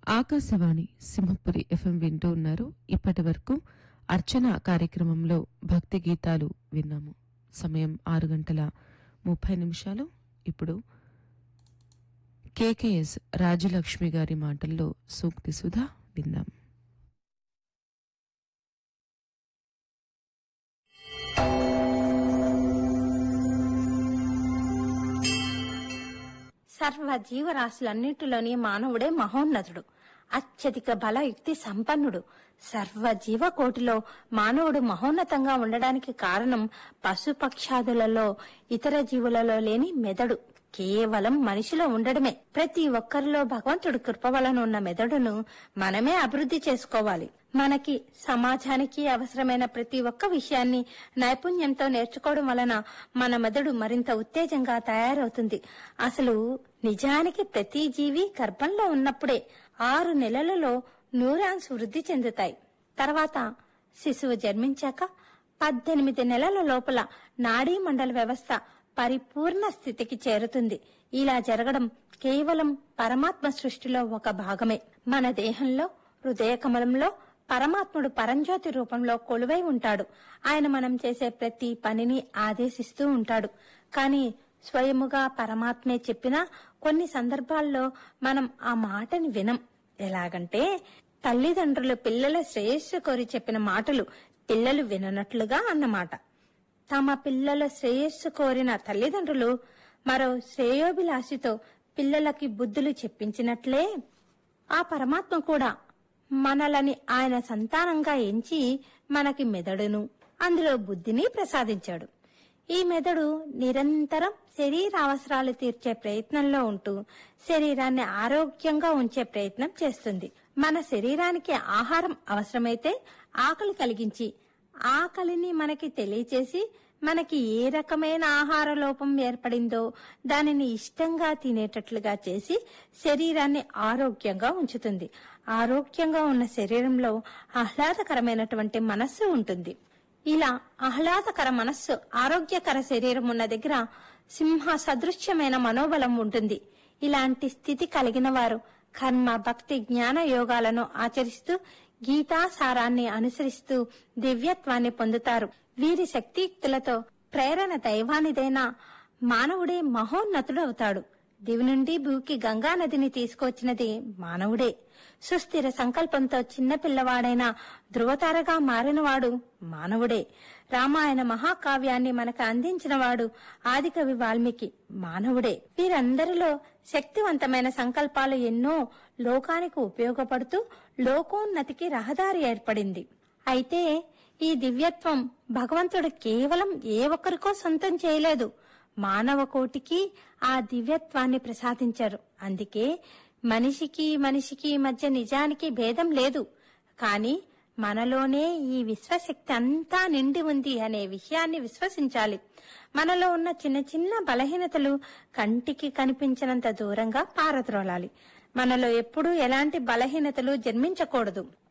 Akashvani Simhapuri FM వింటూ ఉన్నారు ఇప్పటి వరకు అర్చన కార్యక్రమంలో భక్తి గీతాలు విన్నాము సమయం ఆరు గంటల ముప్పై నిమిషాలు ఇప్పుడు కేకేఎస్ రాజలక్ష్మి గారి మాటల్లో సూక్తి సుధా విందాం సర్వ జీవరాశులన్నింటిలోని మానవుడే మహోన్నతుడు అత్యధిక బలయుక్తి సంపన్నుడు సర్వ జీవకోటిలో మానవుడు మహోన్నతంగా ఉండడానికి కారణం పశుపక్షాదులలో ఇతర జీవులలో లేని మెదడు కేవలం మనిషిలో ఉండడమే ప్రతి ఒక్కరిలో భగవంతుడు కృప వలన ఉన్న మెదడును మనమే అభివృద్ధి చేసుకోవాలి మనకి సమాజానికి అవసరమైన ప్రతి ఒక్క విషయాన్ని నైపుణ్యంతో నేర్చుకోవడం వలన మన మెదడు మరింత ఉత్తేజంగా తయారవుతుంది అసలు నిజానికి ప్రతి జీవి గర్భంలో ఉన్నప్పుడే ఆరు నెలలలో న్యూరాన్స్ వృద్ధి చెందుతాయి తర్వాత శిశువు జన్మించాక పద్దెనిమిది నెలల లోపల నాడీ మండల వ్యవస్థ పరిపూర్ణ స్థితికి చేరుతుంది ఇలా జరగడం కేవలం పరమాత్మ సృష్టిలో ఒక భాగమే మన దేహంలో హృదయ కమలంలో పరమాత్ముడు పరంజ్యోతి రూపంలో కొలువై ఉంటాడు ఆయన మనం చేసే ప్రతి పనిని ఆదేశిస్తూ ఉంటాడు కానీ స్వయముగా పరమాత్మే చెప్పినా కొన్ని సందర్భాల్లో మనం ఆ మాటని వినం ఎలాగంటే తల్లిదండ్రులు పిల్లల శ్రేయస్సు కోరి చెప్పిన మాటలు పిల్లలు విననట్లుగా అన్నమాట తమ పిల్లల శ్రేయస్సు కోరిన తల్లిదండ్రులు మరో శ్రేయోభిలాషితో పిల్లలకి బుద్ధులు చెప్పించినట్లే ఆ పరమాత్మ కూడా మనలని ఆయన సంతానంగా ఎంచి మనకి మెదడును అందులో బుద్ధిని ప్రసాదించాడు ఈ మెదడు నిరంతరం శరీర అవసరాలు తీర్చే ప్రయత్నంలో ఉంటూ శరీరాన్ని ఆరోగ్యంగా ఉంచే ప్రయత్నం చేస్తుంది మన శరీరానికి ఆహారం అవసరమైతే ఆకలి కలిగించి ఆకలిని మనకి తెలియచేసి మనకి ఏ రకమైన ఆహార లోపం ఏర్పడిందో దానిని ఇష్టంగా తినేటట్లుగా చేసి శరీరాన్ని ఆరోగ్యంగా ఉంచుతుంది ఆరోగ్యంగా ఉన్న శరీరంలో ఆహ్లాదకరమైనటువంటి మనస్సు ఉంటుంది ఇలా ఆహ్లాదకర మనస్సు ఆరోగ్యకర శరీరం ఉన్న దగ్గర సింహ సదృశ్యమైన మనోబలం ఉంటుంది ఇలాంటి స్థితి కలిగిన వారు కర్మ భక్తి జ్ఞాన యోగాలను ఆచరిస్తూ గీతా సారాన్ని అనుసరిస్తూ దివ్యత్వాన్ని పొందుతారు వీరి శక్తియుక్తులతో ప్రేరణ దైవానిదైనా మానవుడే మహోన్నతుడు అవుతాడు దివి నుండి భూకి గంగా నదిని తీసుకొచ్చినది మానవుడే సుస్థిర సంకల్పంతో చిన్న పిల్లవాడైన ధృవతారగా మారినవాడు మానవుడే రామాయణ మహాకావ్యాన్ని మనకు అందించినవాడు ఆదికవి వాల్మీకి మానవుడే వీరందరిలో శక్తివంతమైన సంకల్పాలు ఎన్నో లోకానికి ఉపయోగపడుతూ లోకోన్నతికి రహదారి ఏర్పడింది అయితే ఈ దివ్యత్వం భగవంతుడు కేవలం ఏ ఒక్కరికో సొంతం చేయలేదు మానవ కోటికి ఆ దివ్యత్వాన్ని ప్రసాదించారు అందుకే మనిషికి మనిషికి మధ్య నిజానికి భేదం లేదు కానీ మనలోనే ఈ విశ్వశక్తి అంతా నిండి ఉంది అనే విషయాన్ని విశ్వసించాలి మనలో ఉన్న చిన్న చిన్న బలహీనతలు కంటికి కనిపించినంత దూరంగా పారద్రోలాలి మనలో ఎప్పుడూ ఎలాంటి బలహీనతలు జన్మించకూడదు